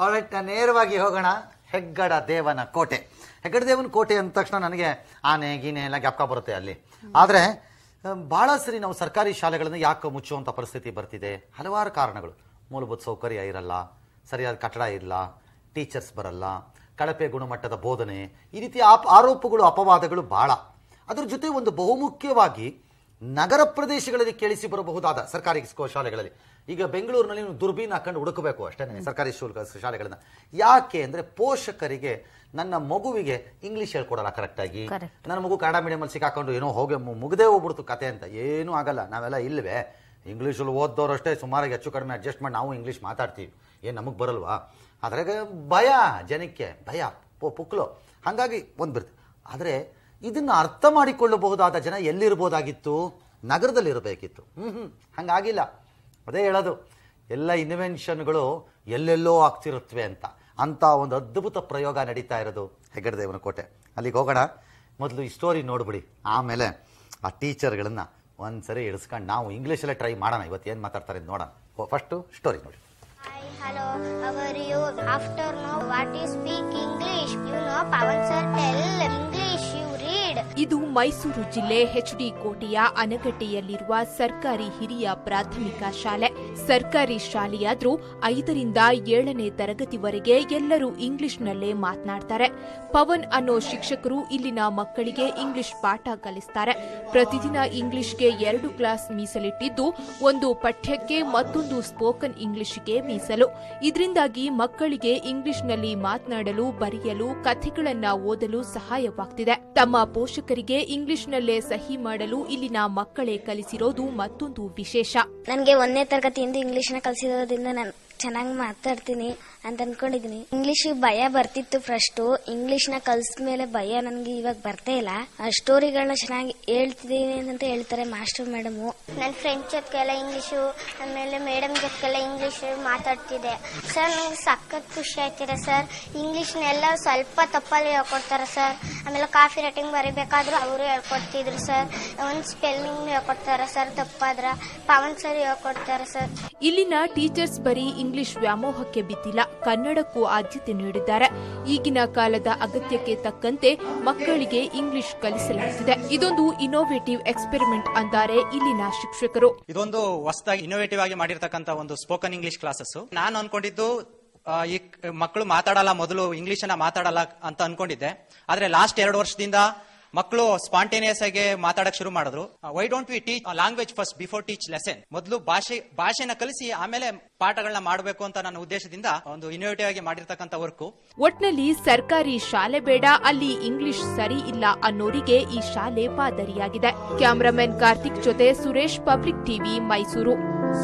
All right ನೇರವಾಗಿ ಹೋಗೋಣ ಹೆಗ್ಗಡ ದೇವನ ಕೋಟೆ ಹೆಗ್ಗಡ ದೇವನ ಕೋಟೆ ಅಂದ ತಕ್ಷಣ ನನಗೆ ಆನೆ ಗೀನೆ ಎಲ್ಲ ಜ್ಞಾಪಕ ಬರುತ್ತೆ ಅಲ್ಲಿ ಆದರೆ ಬಹಳ ಸರಿ ನಾವು ಸರ್ಕಾರಿ ಶಾಲೆಗಳನ್ನು ಯಾಕೆ ಮುಚ್ಚುವಂಥ ಪರಿಸ್ಥಿತಿ ಬರ್ತಿದೆ ಹಲವಾರು ಕಾರಣಗಳು ಮೂಲಭೂತ ಸೌಕರ್ಯ ಇರಲ್ಲ ಸರಿಯಾದ ಕಟ್ಟಡ ಇರಲ್ಲ ಟೀಚರ್ಸ್ ಬರಲ್ಲ ಕಳಪೆ ಗುಣಮಟ್ಟದ ಬೋಧನೆ ಈ ರೀತಿ ಆಪ್ ಆರೋಪಗಳು ಅಪವಾದಗಳು ಬಹಳ ಅದ್ರ ಜೊತೆ ಒಂದು ಬಹುಮುಖ್ಯವಾಗಿ ನಗರ ಪ್ರದೇಶಗಳಲ್ಲಿ ಕೇಳಿಸಿ ಬರಬಹುದಾದ ಸರ್ಕಾರಿ ಸ್ಕೂ- ಶಾಲೆಗಳಲ್ಲಿ ಈಗ ಬೆಂಗಳೂರಿನಲ್ಲಿ ನೀವು ದುರ್ಬೀನ್ ಹಾಕೊಂಡು ಹುಡುಕಬೇಕು ಅಷ್ಟೇ ಸರ್ಕಾರಿ ಶುಲ್ಕ ಶಾಲೆಗಳನ್ನ ಯಾಕೆ ಅಂದ್ರೆ ಪೋಷಕರಿಗೆ ನನ್ನ ಮಗುವಿಗೆ ಇಂಗ್ಲಿಷ್ ಹೇಳ್ಕೊಡಲ್ಲ ಕರೆಕ್ಟಾಗಿ Correct. ನನ್ನ ಮಗು ಕನ್ನಡ ಮೀಡಿಯಮಲ್ಲಿ ಸಿಕ್ಕಾಕೊಂಡು ಏನೋ ಹೋಗಿ ಮು- ಮುಗ್ದೇ ಹೋಗ್ಬಿಡ್ತು ಕತೆ ಅಂತ ಏನೂ ಆಗಲ್ಲ ನಾವೆಲ್ಲ ಇಲ್ವೇ ಇಂಗ್ಲೀಷಲ್ಲಿ ಓದ್ದವ್ರು ಅಷ್ಟೇ ಸುಮಾರಾಗಿ ಹೆಚ್ಚು ಕಡಿಮೆ ಅಡ್ಜಸ್ಟ್ ಮಾಡಿ ನಾವು ಇಂಗ್ಲೀಷ್ ಮಾತಾಡ್ತೀವಿ ಏನು ನಮಗೆ ಬರಲ್ವಾ ಅದ್ರಾಗ ಭಯ ಜನಕ್ಕೆ ಭಯ ಪು- ಪುಕ್ಲು ಹಾಗಾಗಿ ಒಂದು ಬರುತ್ತೆ ಆದರೆ ಇದನ್ನ ಅರ್ಥ ಮಾಡಿಕೊಳ್ಳಬಹುದಾದ ಜನ ಎಲ್ಲಿರ್ಬೋದಾಗಿತ್ತು ನಗರದಲ್ಲಿ ಇರಬೇಕಿತ್ತು ಹ್ಮ್ ಹ್ಮ್ ಹಂಗಾಗಿಲ್ಲ ಅದೇ ಹೇಳೋದು ಎಲ್ಲ ಇನ್ವೆನ್ಷನ್ಗಳು ಎಲ್ಲೆಲ್ಲೋ ಆಗ್ತಿರುತ್ತವೆ ಅಂತ ಅಂತ ಒಂದು ಅದ್ಭುತ ಪ್ರಯೋಗ ನಡೀತಾ ಇರೋದು ಹೆಗ್ಗಡದೇವನ ಕೋಟೆ ಅಲ್ಲಿಗೆ ಹೋಗೋಣ ಮೊದಲು ಈ ಸ್ಟೋರಿ ನೋಡ್ಬಿಡಿ ಆಮೇಲೆ ಆ ಟೀಚರ್ಗಳನ್ನ ಒಂದ್ಸರಿ ಇಳಿಸ್ಕೊಂಡು ನಾವು ಇಂಗ್ಲೀಷಲ್ಲೇ ಟ್ರೈ ಮಾಡೋಣ ಇವತ್ತು ಏನು ಮಾತಾಡ್ತಾರೆ ಅಂತ ನೋಡೋಣ ಫಸ್ಟು ಸ್ಟೋರಿ ನೋಡಿ Hi, hello, how are you? After now, what you speak English? You know, Pawan sir tell English, you read. ಇದು ಮೈಸೂರು ಜಿಲ್ಲೆ ಎಚ್ಡಿ ಕೋಟೆಯ ಅನಗಟ್ಟೆಯಲ್ಲಿರುವ ಸರ್ಕಾರಿ ಹಿರಿಯ ಪ್ರಾಥಮಿಕ ಶಾಲೆ ಸರ್ಕಾರಿ ಶಾಲೆಯಾದ್ರೂ ಐದರಿಂದ ಏಳನೇ ತರಗತಿವರೆಗೆ ಎಲ್ಲರೂ ಇಂಗ್ಲಿಷ್ನಲ್ಲೇ ಮಾತನಾಡ್ತಾರೆ ಪವನ್ ಅನ್ನೋ ಶಿಕ್ಷಕರು ಇಲ್ಲಿನ ಮಕ್ಕಳಿಗೆ ಇಂಗ್ಲಿಷ್ ಪಾಠ ಕಲಿಸ್ತಾರೆ ಪ್ರತಿದಿನ ಇಂಗ್ಲಿಷ್ಗೆ ಎರಡು ಕ್ಲಾಸ್ ಮೀಸಲಿಟ್ಟಿದ್ದು ಒಂದು ಪಠ್ಯಕ್ಕೆ ಮತ್ತೊಂದು ಸ್ಪೋಕನ್ ಇಂಗ್ಲಿಷ್ಗೆ ಮೀಸಲು ಇದರಿಂದಾಗಿ ಮಕ್ಕಳಿಗೆ ಇಂಗ್ಲಿಷ್ನಲ್ಲಿ ಮಾತನಾಡಲು ಬರೆಯಲು ಕಥೆಗಳನ್ನ ಓದಲು ಸಹಾಯವಾಗ್ತಿದೆ ತಮ್ಮ ಪೋಷಕರಿಗೆ ಇಂಗ್ಲಿಷ್ನಲ್ಲೇ ಸಹಿ ಮಾಡಲು ಇಲ್ಲಿನ ಮಕ್ಕಳೇ ಕಲಿಸಿರೋದು ಮತ್ತೊಂದು ವಿಶೇಷ ನನಗೆ ಒಂದನೇ ತರಗತಿಯಿಂದ ಇಂಗ್ಲಿಷ್ನ ಕಲಿಸಿರೋದ್ರಿಂದ ನಾನು ಚೆನ್ನಾಗಿ ಮಾತಾಡ್ತೀನಿ ಅಂತ ಅನ್ಕೊಂಡಿದೀನಿ ಇಂಗ್ಲಿಷ್ ಭಯ ಬರ್ತಿತ್ತು ಫಸ್ಟು ಇಂಗ್ಲಿಷ್ನ ಕಲ್ಸ್ಮೇಲೆ ಭಯ ನನಗೆ ಇವಾಗ ಬರ್ತಾ ಇಲ್ಲ ಸ್ಟೋರಿಗಳನ್ನ ಚೆನ್ನಾಗಿ ಹೇಳ್ತಿದ್ದೀನಿ ಅಂತ ಹೇಳ್ತಾರೆ ಮಾಸ್ಟರ್ ಮೇಡಮು ನನ್ನ ಫ್ರೆಂಡ್ಸ್ ಜೊತೆಗೆಲ್ಲ ಇಂಗ್ಲೀಷು ಆಮೇಲೆ ಮೇಡಮ್ ಜೊತೆಗೆಲ್ಲ ಇಂಗ್ಲೀಷ್ ಮಾತಾಡ್ತಿದ್ದೆ ಸರ್ ನಂಗೆ ಸಖತ್ ಖುಷಿ ಆಯ್ತಿದೆ ಸರ್ ಇಂಗ್ಲೀಷ್ನೆಲ್ಲ ಸ್ವಲ್ಪ ತಪ್ಪಲ್ಲಿ ಹೇಳ್ಕೊಡ್ತಾರೆ ಸರ್ ಆಮೇಲೆ ಕಾಫಿ ರೇಟಿಂಗ್ ಬರಿಬೇಕಾದ್ರೂ ಅವರು ಹೇಳ್ಕೊಡ್ತಿದ್ರು ಸರ್ ಒಂದು ಸ್ಪೆಲ್ಲಿಂಗ್ ಹೇಳ್ಕೊಡ್ತಾರೆ ಸರ್ ತಪ್ಪಾದ್ರ ಪವನ್ ಸರ್ ಹೇಳ್ಕೊಡ್ತಾರೆ ಸರ್ ಇಲ್ಲಿನ ಟೀಚರ್ಸ್ ಬರೀ ಇಂಗ್ಲಿಷ್ ವ್ಯಾಮೋಹಕ್ಕೆ ಬಿದ್ದಿಲ್ಲ ಕನ್ನಡಕ್ಕೂ ಆದ್ಯತೆ ನೀಡಿದ್ದಾರೆ ಈಗಿನ ಕಾಲದ ಅಗತ್ಯಕ್ಕೆ ತಕ್ಕಂತೆ ಮಕ್ಕಳಿಗೆ ಇಂಗ್ಲಿಷ್ ಕಲಿಸಲಾಗುತ್ತಿದೆ ಇದೊಂದು ಇನೋವೇಟಿವ್ ಎಕ್ಸ್ಪೆರಿಮೆಂಟ್ ಅಂತಾರೆ ಇಲ್ಲಿನ ಶಿಕ್ಷಕರು ಇದೊಂದು ಹೊಸದಾಗಿ ಇನೋವೇಟಿವ್ ಆಗಿ ಮಾಡಿರ್ತಕ್ಕಂಥ ಒಂದು ಸ್ಪೋಕನ್ ಇಂಗ್ಲಿಷ್ ಕ್ಲಾಸಸ್ ನಾನು ಅನ್ಕೊಂಡಿದ್ದು ಆ, ಈ ಕ್- ಮಕ್ಕಳು ಮಾತಾಡಲ್ಲ ಮೊದಲು ಇಂಗ್ಲಿಷ್ ಅನ್ನ ಮಾತಾಡಲ್ಲ ಅಂತ ಅನ್ಕೊಂಡಿದ್ದೆ ಆದ್ರೆ ಲಾಸ್ಟ್ ಎರಡು ವರ್ಷದಿಂದ ಮಕ್ಕಳು ಸ್ಪಾಂಟೇನಿಯಸ್ ಆಗಿ ಮಾತಾಡಕ್ ಶುರು ಮಾಡಿದ್ರು why don't we teach language first before teach lesson ಮೊದಲು ಭಾಷೆ ಭಾಷೆನ ಕಲಿಸಿ ಆಮೇಲೆ ಪಾಠಗಳನ್ನ ಮಾಡಬೇಕು ಅಂತ ನನ್ನ ಉದ್ದೇಶದಿಂದ ಒಂದು ಇನೋವೇಟಿವ್ ಆಗಿ ಮಾಡಿರ್ತಕ್ಕಂಥ ವರ್ಕು ಒಟ್ನಲ್ಲಿ ಸರ್ಕಾರಿ ಶಾಲೆ ಬೇಡ ಅಲ್ಲಿ ಇಂಗ್ಲಿಷ್ ಸರಿ ಇಲ್ಲ ಅನ್ನೋರಿಗೆ ಈ ಶಾಲೆ ಮಾದರಿಯಾಗಿದೆ ಕ್ಯಾಮರಾಮನ್ ಕಾರ್ತಿಕ್ ಜೊತೆ Suresh public TV Mysuru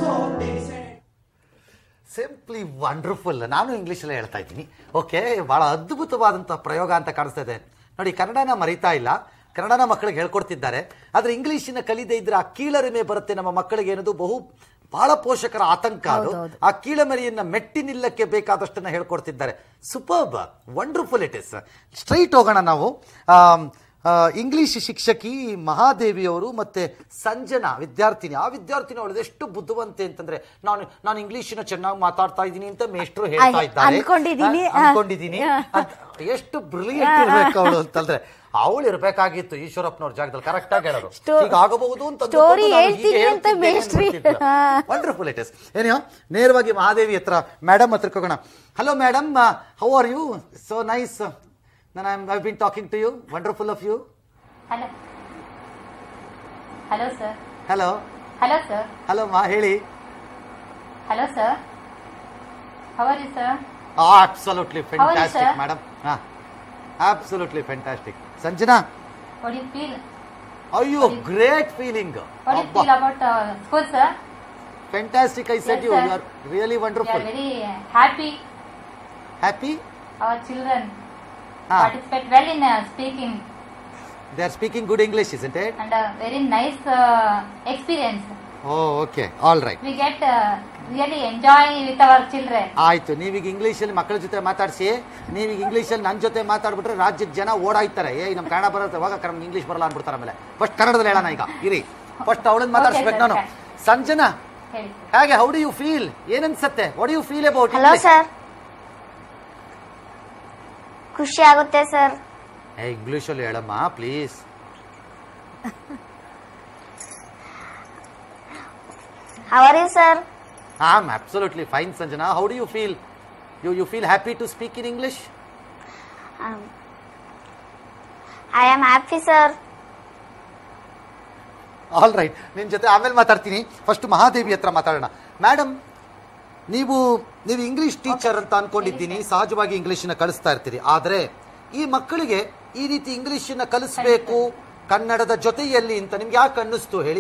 simply wonderful ನಾನು ಇಂಗ್ಲೀಷಲ್ಲೇ ಹೇಳ್ತಾ ಇದ್ದೀನಿ ಓಕೆ ಬಹಳ ಅದ್ಭುತವಾದಂಥ ಪ್ರಯೋಗ ಅಂತ ಕಾಣಿಸ್ತಾ ಇದೆ ನೋಡಿ ಕನ್ನಡನ ಮರಿತಾ ಇಲ್ಲ ಕನ್ನಡನ ಮಕ್ಕಳಿಗೆ ಹೇಳ್ಕೊಡ್ತಿದ್ದಾರೆ ಆದರೆ ಇಂಗ್ಲೀಷಿನ ಕಲಿದೇ ಇದ್ರೆ ಆ ಕೀಳರಿಮೆ ಬರುತ್ತೆ ನಮ್ಮ ಮಕ್ಕಳಿಗೆ ಏನದು ಬಹು ಬಹಳ ಪೋಷಕರ ಆತಂಕ ಅದು ಆ ಕೀಳಮರಿಯನ್ನ ಮೆಟ್ಟಿ ನಿಲ್ಲಕ್ಕೆ ಬೇಕಾದಷ್ಟನ್ನ ಹೇಳ್ಕೊಡ್ತಿದ್ದಾರೆ superb wonderful it is straight ಹೋಗೋಣ ನಾವು ಆಮ್, ಆ, ಇಂಗ್ಲಿಷ್ ಶಿಕ್ಷಕಿ ಮಹಾದೇವಿಯವರು ಮತ್ತೆ ಸಂಜನಾ ವಿದ್ಯಾರ್ಥಿನಿ ಆ ವಿದ್ಯಾರ್ಥಿನಿ ಅವಳು ಎಷ್ಟು ಬುದ್ಧಿವಂತೆ ಅಂತಂದ್ರೆ ನಾನು ನಾನು ಇಂಗ್ಲಿಷಿನ ಚೆನ್ನಾಗಿ ಮಾತಾಡ್ತಾ ಇದ್ದೀನಿ ಅಂತ ಮೇಷ್ಟ್ರು ಹೇಳ್ತಾ ಅಯ್, ಇದ್ದಾರೆ ಅನ್ಕೊಂಡಿದೀನಿ. ಆ, ಅನ್ಕೊಂಡಿದೀನಿ ಅಂತ ಎಷ್ಟು ಬ್ರಿಲಿಯಂಟ್ ಇರ್ಬೇಕು ಅವಳು ಅಂತಂದ್ರೆ ಅವಳು ಇರ್ಬೇಕಾಗಿತ್ತು ಈಶ್ವರಪ್ಪನವ್ರ ಜಾಗದಲ್ಲಿ ಕರೆಕ್ಟ್ ಆಗಿ ಹೇಳೋರು ಸ್ಟೋ- ಹೀಗಾಗಬಹುದು ಅಂತ ಸ್ಟೋರಿ ಹೇಳ್ತೀನಿ ಅಂತ ಮೇಷ್ಟ್ರಿ. ಹಾ. ವಂಡರ್ಫುಲ್ ಇಟ್ ಇಸ್ ಏನೋ ನೇರವಾಗಿ ಮಹಾದೇವಿ ಹತ್ರ ಮೇಡಮ್ ಹತ್ರ ಹೋಗೋಣ hello madam how are you so nice ನಾನು I been talking to you wonderful of you hello hello sir hello hello sir hello ಮಾ ಹೇಳಿ hello sir how are you sir absolutely fantastic sir? Madam ಹಾ absolutely fantastic Sanjana what you feel ಅಯ್ಯೋ great feeling what you feel about school sir fantastic I set Yes, you sir. You are really we are wonderful very happy happy hour children ಹಾ participate well in speaking they are speaking good English is it and very nice experience oh okay all right we get really enjoy with our children ಆಯ್ತು ನೀವೀಗ ಇಂಗ್ಲೀಷಲ್ಲಿ ಮಕ್ಕಳ ಜೊತೆ ಮಾತಾಡಿಸಿ ನೀವೀಗ ಇಂಗ್ಲೀಷಲ್ಲಿ ನನ್ನ ಜೊತೆ ಮಾತಾಡ್ಬಿಟ್ರೆ ರಾಜ್ಯದ ಜನ ಓಡಾಯ್ತಾರೆ ಏ ನಮ್ಮ ಕನ್ನಡ ಬರುತ್ತೆ ಅವಾಗ ಕನ್ನಡ ಇಂಗ್ಲೀಷ್ ಬರಲ್ಲ ಅನ್ಬಿಡ್ತಾರೆ ಆಮೇಲೆ ಫಸ್ಟ್ ಕನ್ನಡದಲ್ಲಿ ಹೇಳೋಣ ಈಗ ಇರಿ ಫಸ್ಟ್ ಅವಳನ್ನ ಮಾತಾಡ್ಸ್ಬೇಕು sir, ನಾನು okay. ಸಂಜನಾ ಹೇಳಿ ಹೇಗೆ ಹೌ ಡು ಯು ಫೀಲ್ ಏನನ್ಸತ್ತೆ what you feel about hello sir ಖುಷಿ ಆಗುತ್ತೆ ಸರ್ ಏ ಇಂಗ್ಲೀಷಲ್ಲಿ ಹೇಳಮ್ಮ ಪ್ಲೀಸ್ ಅವರಿ sir I am absolutely fine Sanjana how do you feel you you feel happy to speak in English I am happy sir all right ನಿನ್ನ ಜೊತೆ ಆಮೇಲೆ ಮಾತಾಡ್ತೀನಿ ಫಸ್ಟ್ ಮಹಾದೇವಿ ಹತ್ರ ಮಾತಾಡೋಣ ಮೇಡಮ್ ನೀವು ನೀವು ಇಂಗ್ಲಿಷ್ ಟೀಚರ್ ಅಂತ ಅನ್ಕೊಂಡಿದ್ದೀನಿ ಸಹಜವಾಗಿ ಇಂಗ್ಲಿಷನ್ನ ಕಲಿಸ್ತಾ ಇರ್ತೀರಿ ಆದರೆ ಈ ಮಕ್ಕಳಿಗೆ ಈ ರೀತಿ ಇಂಗ್ಲಿಷನ್ನ ಕಲಿಸ್ಬೇಕು ಕನ್ನಡದ ಜೊತೆಯಲ್ಲಿ ಅಂತ ನಿಮ್ಗೆ ಯಾಕೆ ಅನ್ನಿಸ್ತು ಹೇಳಿ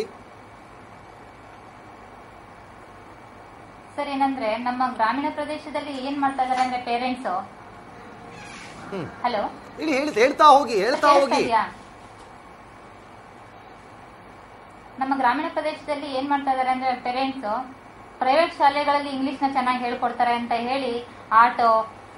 ಸರ್ ಏನಂದ್ರೆ ನಮ್ಮ ಗ್ರಾಮೀಣ ಪ್ರದೇಶದಲ್ಲಿ ಏನ್ ಮಾಡ್ತಾ ಇದಾರೆ ಅಂದ್ರೆ ಪೇರೆಂಟ್ಸ್ ಹ್ಮ್. ಹಲೋ ಇಲ್ಲಿ ಹೇಳಿ ಹೇಳ್ತಾ ಹೋಗಿ ಹೇಳ್ತಾ ಹೋಗಿ ನಮ್ಮ ಗ್ರಾಮೀಣ ಪ್ರದೇಶದಲ್ಲಿ ಏನ್ ಮಾಡ್ತಾ ಇದಾರೆ ಅಂದ್ರೆ ಪೇರೆಂಟ್ಸ್ ಪ್ರೈವೇಟ್ ಶಾಲೆಗಳಲ್ಲಿ ಇಂಗ್ಲಿಷ್ ನ ಚೆನ್ನಾಗಿ ಹೇಳ್ಕೊಡ್ತಾರೆ ಅಂತ ಹೇಳಿ ಆಟೋ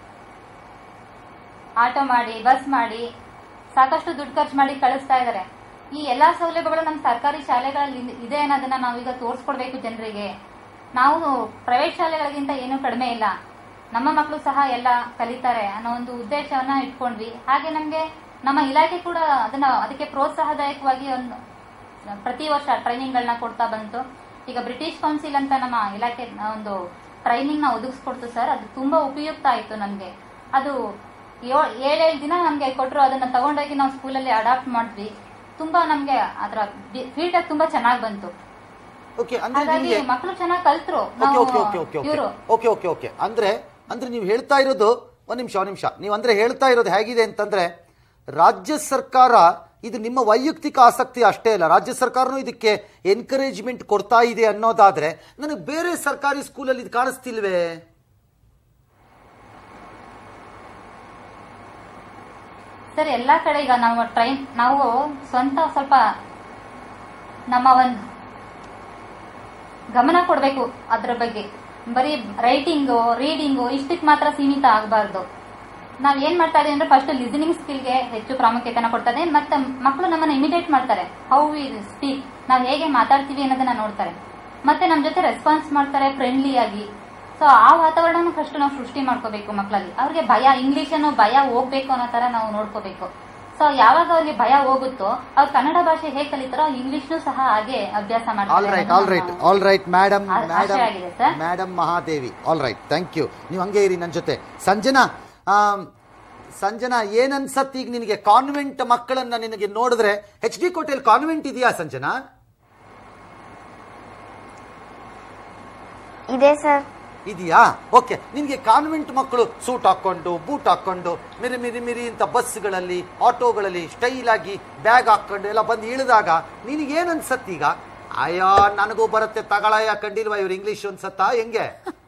ಆಟೋ ಮಾಡಿ ಬಸ್ ಮಾಡಿ ಸಾಕಷ್ಟು ದುಡ್ಡು ಖರ್ಚು ಮಾಡಿ ಕಳಿಸ್ತಾ ಇದಾರೆ ಈ ಎಲ್ಲಾ ಸೌಲಭ್ಯಗಳು ನಮ್ಮ ಸರ್ಕಾರಿ ಶಾಲೆಗಳಲ್ಲಿ ಇದೆ ಅನ್ನೋದನ್ನ ನಾವೀಗ ತೋರಿಸ್ಕೊಡ್ಬೇಕು ಜನರಿಗೆ ನಾವು ಪ್ರೈವೇಟ್ ಶಾಲೆಗಳಿಗಿಂತ ಏನೂ ಕಡಿಮೆ ಇಲ್ಲ ನಮ್ಮ ಮಕ್ಕಳು ಸಹ ಎಲ್ಲ ಕಲಿತಾರೆ ಅನ್ನೋ ಒಂದು ಉದ್ದೇಶವನ್ನ ಇಟ್ಕೊಂಡ್ವಿ ಹಾಗೆ ನಮ್ಗೆ ನಮ್ಮ ಇಲಾಖೆ ಕೂಡ ಅದನ್ನ ಅದಕ್ಕೆ ಪ್ರೋತ್ಸಾಹದಾಯಕವಾಗಿ ಒಂದು ಪ್ರತಿ ವರ್ಷ ಟ್ರೈನಿಂಗ್ ಗಳನ್ನ ಕೊಡ್ತಾ ಬಂತು ಈಗ ಬ್ರಿಟಿಷ್ ಕೌನ್ಸಿಲ್ ಅಂತ ನಮ್ಮ ಇಲಾಖೆ ಒಂದು ಟ್ರೈನಿಂಗ್ ನ ಒದಗಿಸ್ಕೊಡ್ತು ಸರ್ ಅದು ತುಂಬಾ ಉಪಯುಕ್ತ ಆಯ್ತು ನಮ್ಗೆ ಅದು ಏಳ್- ಏಳೇಳು ದಿನ ನಮ್ಗೆ ಕೊಟ್ರು ಅದನ್ನ ತಗೊಂಡೋಗಿ ನಾವು ಸ್ಕೂಲಲ್ಲಿ ಅಡಾಪ್ಟ್ ಮಾಡಿದ್ವಿ ತುಂಬಾ ನಮ್ಗೆ ಅದರ ಫೀಡ್ಬ್ಯಾಕ್ ತುಂಬಾ ಚೆನ್ನಾಗಿ ಬಂತು ಓಕೆ ಅಂದ್ರೆ ಹಾಗಾಗಿ ನಿಮ್ಗೆ ಮಕ್ಕಳು ಚೆನ್ನಾಗಿ ಕಲ್ತ್ರು ಓಕೆ ನಾವು ಓಕೆ ಓಕೆ ಓಕೆ ಓಕೆ ಇವರು ಓಕೆ ಓಕೆ ಓಕೆ ಅಂದ್ರೆ ಅಂದ್ರೆ ನೀವು ಹೇಳ್ತಾ ಇರೋದು ಒಂದ್ ನಿಮಿಷ ಒಂದ್ ನಿಮಿಷ ನೀವು ಅಂದ್ರೆ ಹೇಳ್ತಾ ಇರೋದು ಹೇಗಿದೆ ಅಂತಂದ್ರೆ ರಾಜ್ಯ ಸರ್ಕಾರ ಇದು ನಿಮ್ಮ ವೈಯಕ್ತಿಕ ಆಸಕ್ತಿ ಅಷ್ಟೇ ಅಲ್ಲ ರಾಜ್ಯ ಸರ್ಕಾರನೂ ಇದಕ್ಕೆ ಎನ್ಕರೇಜ್ಮೆಂಟ್ ಕೊಡ್ತಾ ಇದೆ ಅನ್ನೋದಾದ್ರೆ ನನಗೆ ಬೇರೆ ಸರ್ಕಾರಿ ಸ್ಕೂಲಲ್ಲಿ ಇದು ಕಾಣಿಸ್ತಿಲ್ವೇ ಸರ್ ಎಲ್ಲಾ ಕಡೆ ಈಗ ನಾವು ಟ್ರೈನ್ ನಾವು ಸ್ವಂತ ಸ್ವಲ್ಪ ನಮ್ಮ ಒಂದು ಗಮನ ಕೊಡಬೇಕು ಅದ್ರ ಬಗ್ಗೆ ಬರೀ ರೈಟಿಂಗು ರೀಡಿಂಗು ಇಷ್ಟಕ್ಕೆ ಮಾತ್ರ ಸೀಮಿತ ಆಗಬಾರ್ದು ನಾವ್ ಏನ್ ಮಾಡ್ತಾ ಇದೀವಿ ಅಂದ್ರೆ ಫಸ್ಟ್ ಲಿಸನಿಂಗ್ ಸ್ಕಿಲ್ಗೆ ಹೆಚ್ಚು ಪ್ರಾಮುಖ್ಯತೆನ ಕೊಡ್ತಾ ಇದೆ ಮತ್ತೆ ಮಕ್ಕಳು ನಮ್ಮನ್ನ ಇಮಿಟೇಟ್ ಮಾಡ್ತಾರೆ ಹೌ ವಿ ಸ್ಪೀಕ್ ನಾವ್ ಹೇಗೆ ಮಾತಾಡ್ತೀವಿ ಅನ್ನೋದನ್ನ ನೋಡ್ತಾರೆ ಮತ್ತೆ ನಮ್ ಜೊತೆ ರೆಸ್ಪಾನ್ಸ್ ಮಾಡ್ತಾರೆ ಫ್ರೆಂಡ್ಲಿ ಆಗಿ ಸೊ ಆ ವಾತಾವರಣ ಫಸ್ಟ್ ನಾವು ಸೃಷ್ಟಿ ಮಾಡ್ಕೋಬೇಕು ಮಕ್ಕಳಲ್ಲಿ ಅವ್ರಿಗೆ ಭಯ ಇಂಗ್ಲಿಷ್ ಅನ್ನೋ ಭಯ ಹೋಗ್ಬೇಕು ಅನ್ನೋ ತರ ನಾವು ನೋಡ್ಕೋಬೇಕು ಸೊ ಯಾವಾಗ ಅವ್ರಿಗೆ ಭಯ ಹೋಗುತ್ತೋ ಅವ್ರು ಕನ್ನಡ ಭಾಷೆ ಹೇಗೆ ಕಲಿತಾರೋ ಇಂಗ್ಲಿಷ್ನು ಸಹ ಹಾಗೆ ಅಭ್ಯಾಸ ಆಲ್ ರೈಟ್ ಆಲ್ ರೈಟ್ ಮಾಡ್ತಾರೆ ಆಲ್ ರೈಟ್ ಮೇಡಮ್ ಆ- ಆಶಯ ಮೇಡಮ್ ಆಗಿದೆ, sir. Madam Mahadevi all right thank you ನೀವು ಹಂಗೆ ಇರಿ ನನ್ನ ಜೊತೆ ಸಂಜನಾ ಆಮ್, ಸಂಜನಾ ಏನ್ ಅನ್ಸತ್ ಈಗ ನಿನಗೆ ಕಾನ್ವೆಂಟ್ ಮಕ್ಕಳನ್ನ ನಿನಗೆ ನೋಡಿದ್ರೆ ಎಚ್ ಡಿ ಕೋಟೆಲ್ ಕಾನ್ವೆಂಟ್ ಇದೆಯಾ ಸಂಜನಾ ಇದೆ ಸರ್ ಇದೆಯಾ ಓಕೆ ನಿನಗೆ ಕಾನ್ವೆಂಟ್ ಮಕ್ಕಳು ಸೂಟ್ ಹಾಕೊಂಡು ಬೂಟ್ ಹಾಕೊಂಡು ಮಿರಿ ಮಿರಿ ಮಿರಿ ಅಂತ ಬಸ್ಗಳಲ್ಲಿ ಆಟೋಗಳಲ್ಲಿ ಸ್ಟೈಲ್ ಆಗಿ ಬ್ಯಾಗ್ ಹಾಕೊಂಡು ಎಲ್ಲ ಬಂದು ಇಳಿದಾಗ ನಿನಗೇನ್ ಅನ್ಸತ್ ಈಗ ಅಯ್ಯೋ ನನಗೂ ಬರುತ್ತೆ ತಗಳಯ್ಯ ಕಂಡಿಲ್ವಾ ಇವ್ರು ಇಂಗ್ಲಿಷ್ ಅನ್ಸತ್ತಾ ಹೆಂಗೆ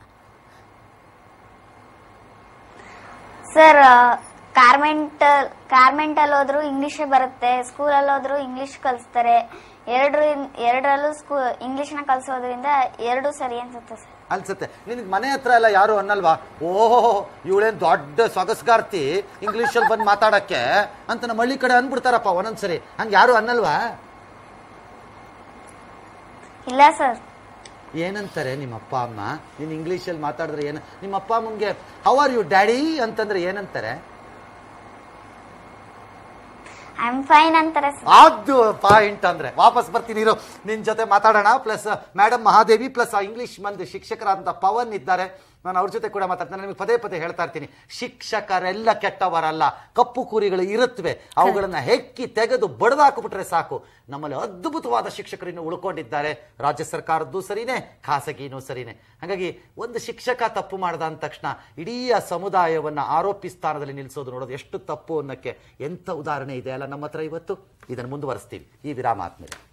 ಸರ್ ಕಾರ್ಮೆಂಟ್ ಕಾರ್ಮೆಂಟ್ ಅಲ್ಲಿ ಹೋದ್ರು ಇಂಗ್ಲಿಷ್ ಬರುತ್ತೆ ಸ್ಕೂಲಲ್ಲಿ ಹೋದ್ರು ಇಂಗ್ಲಿಷ್ ಕಲಿಸ್ತಾರೆ ಎರಡರ ಎರಡರಲ್ಲೂ ಸ್ಕೂ ಇಂಗ್ಲಿಷ್ನ ಕಲಿಸೋದ್ರಿಂದ ಎರಡು ಸರಿ ಅನ್ಸುತ್ತೆ ಸರ್ ಅನ್ಸುತ್ತೆ ನಿನಗೆ ಮನೆ ಹತ್ರ ಎಲ್ಲ ಯಾರು ಅನ್ನಲ್ವಾ ಓಹೋ ಇವಳೇನ್ ದೊಡ್ಡ ಸೊಗಸ್ಗಾರ್ತಿ ಇಂಗ್ಲಿಷಲ್ಲಿ ಬಂದು ಮಾತಾಡಕ್ಕೆ ಅಂತ ನಮ್ಮ ಹಳ್ಳಿ ಕಡೆ ಅನ್ಬಿಡ್ತಾರಪ್ಪ ಒಂದೊಂದ್ಸರಿ ಹಂಗೆ ಯಾರು ಅನ್ನಲ್ವಾ ಇಲ್ಲ ಸರ್ ಏನಂತಾರೆ ನಿಮ್ಮ ಅಪ್ಪ ಅಮ್ಮ ನೀನು ಇಂಗ್ಲೀಷಲ್ಲಿ ಮಾತಾಡಿದ್ರೆ ಏನು ನಿಮ್ಮ ಅಪ್ಪ ಅಮ್ಮಂಗೆ ಹೌ ಆರ್ ಯು ಡ್ಯಾಡಿ ಅಂತಂದ್ರೆ ಏನಂತಾರೆ ಐ ಆಮ್ ಫೈನ್ ಅಂತಾರೆ ಸರ್ ಅದು ಪಾಯಿಂಟ್ ಅಂದ್ರೆ ವಾಪಸ್ ಬರ್ತೀನಿ ಇರು ನಿನ್ ಜೊತೆ ಮಾತಾಡೋಣ ಪ್ಲಸ್ ಮೇಡಮ್ ಮಹಾದೇವಿ ಪ್ಲಸ್ ಆ ಇಂಗ್ಲಿಷ್ ಮಂದಿ ಶಿಕ್ಷಕರಾದಂಥ ಪವನ್ ಇದ್ದಾರೆ ನಾನು ಅವ್ರ ಜೊತೆ ಕೂಡ ಮಾತಾಡ್ತೀನಿ ನಿಮಗೆ ಪದೇ ಪದೇ ಹೇಳ್ತಾ ಇರ್ತೀನಿ ಶಿಕ್ಷಕರೆಲ್ಲ ಕೆಟ್ಟವರಲ್ಲ ಕಪ್ಪು ಕುರಿಗಳು ಇರುತ್ತವೆ ಅವುಗಳನ್ನ ಹೆಕ್ಕಿ ತೆಗೆದು ಬಡದಾಕ್ಬಿಟ್ರೆ ಸಾಕು ನಮ್ಮಲ್ಲಿ ಅದ್ಭುತವಾದ ಶಿಕ್ಷಕರು ಇನ್ನು ಉಳ್ಕೊಂಡಿದ್ದಾರೆ ರಾಜ್ಯ ಸರ್ಕಾರದ್ದು ಸರಿನೇ ಖಾಸಗಿನೂ ಸರಿನೇ ಹಾಗಾಗಿ ಒಂದು ಶಿಕ್ಷಕ ತಪ್ಪು ಮಾಡ್ದ ಅಂದ ತಕ್ಷಣ ಇಡೀ ಆ ಸಮುದಾಯವನ್ನ ಆರೋಪಿ ಸ್ಥಾನದಲ್ಲಿ ನಿಲ್ಲಿಸೋದು ನೋಡೋದು ಎಷ್ಟು ತಪ್ಪು ಅನ್ನಕ್ಕೆ ಎಂಥ ಉದಾಹರಣೆ ಇದೆ ಅಲ್ಲ ನಮ್ಮ ಹತ್ರ ಇವತ್ತು ಇದನ್ನು ಮುಂದುವರಿಸ್ತೀವಿ ಈ ವಿರಾಮ ಆದ್ಮೇಲೆ